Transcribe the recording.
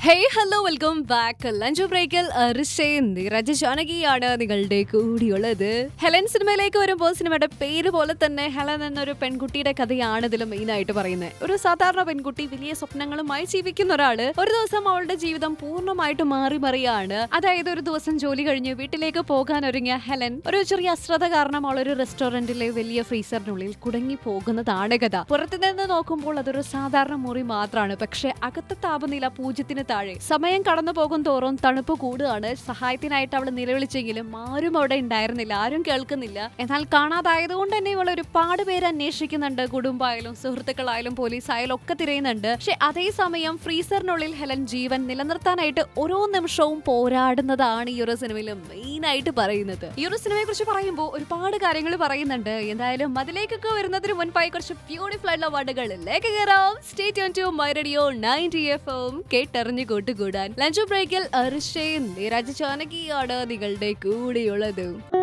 hey hello welcome back lunch ബ്രേക്കിൽ ഋഷയും നിരജ ജാനകിയാണ് നിങ്ങളുടെ കൂടിയുള്ളത് ഹെലൻ സിനിമയിലേക്ക് വരുമ്പോൾ സിനിമയുടെ പേര് പോലെ തന്നെ ഹെലൻ എന്നൊരു പെൺകുട്ടിയുടെ കഥയാണ് ഇതിൽ മെയിൻ ആയിട്ട് പറയുന്നത് ഒരു സാധാരണ പെൺകുട്ടി വലിയ സ്വപ്നങ്ങളുമായി ജീവിക്കുന്ന ഒരാള് ഒരു ദിവസം അവളുടെ ജീവിതം പൂർണ്ണമായിട്ട് മാറി മറിയാണ് അതായത് ഒരു ദിവസം ജോലി കഴിഞ്ഞ് വീട്ടിലേക്ക് പോകാൻ ഒരുങ്ങിയ ഹെലൻ ഒരു ചെറിയ അശ്രദ്ധ കാരണം അവൾ ഒരു റെസ്റ്റോറന്റിലെ വലിയ ഫ്രീസറിനുള്ളിൽ കുടുങ്ങി പോകുന്നതാണ് കഥ പുറത്തു നിന്ന് നോക്കുമ്പോൾ അതൊരു സാധാരണ മുറി മാത്രമാണ് പക്ഷെ അകത്തെ താപനില പൂജ്യത്തിന് താഴെ സമയം കടന്നു പോകും തോറും തണുപ്പ് കൂടുകയാണ് സഹായത്തിനായിട്ട് അവൾ നിലവിളിച്ചെങ്കിലും ആരും അവിടെ ഉണ്ടായിരുന്നില്ല ആരും കേൾക്കുന്നില്ല എന്നാൽ കാണാതായതുകൊണ്ട് തന്നെ ഇവൾ ഒരുപാട് പേര് അന്വേഷിക്കുന്നുണ്ട് കുടുംബമായാലും സുഹൃത്തുക്കളായാലും പോലീസായാലും ഒക്കെ തിരയുന്നുണ്ട് പക്ഷെ അതേസമയം ഫ്രീസറിനുള്ളിൽ ഹെലൻ ജീവൻ നിലനിർത്താനായിട്ട് ഓരോ നിമിഷവും പോരാടുന്നതാണ് ഈ ഒരു സിനിമയിൽ മെയിൻ ആയിട്ട് പറയുന്നത് ഈ ഒരു സിനിമയെ കുറിച്ച് പറയുമ്പോൾ ഒരുപാട് കാര്യങ്ങൾ പറയുന്നുണ്ട് എന്തായാലും അതിലേക്കൊക്കെ വരുന്നതിന് മുൻപായി കുറച്ച് ബ്യൂട്ടിഫുൾ ആയിട്ടുള്ള വാർഡുകളിലേക്ക് കയറാം stay tune to my radio ninety F M കേട്ടറിഞ്ഞു കൂട്ടുകൂടാൻ ലഞ്ച് ബ്രേക്കിൽ അർഷയും നിരജ ചാനകിയാണ് നിങ്ങളുടെ കൂടെയുള്ളത്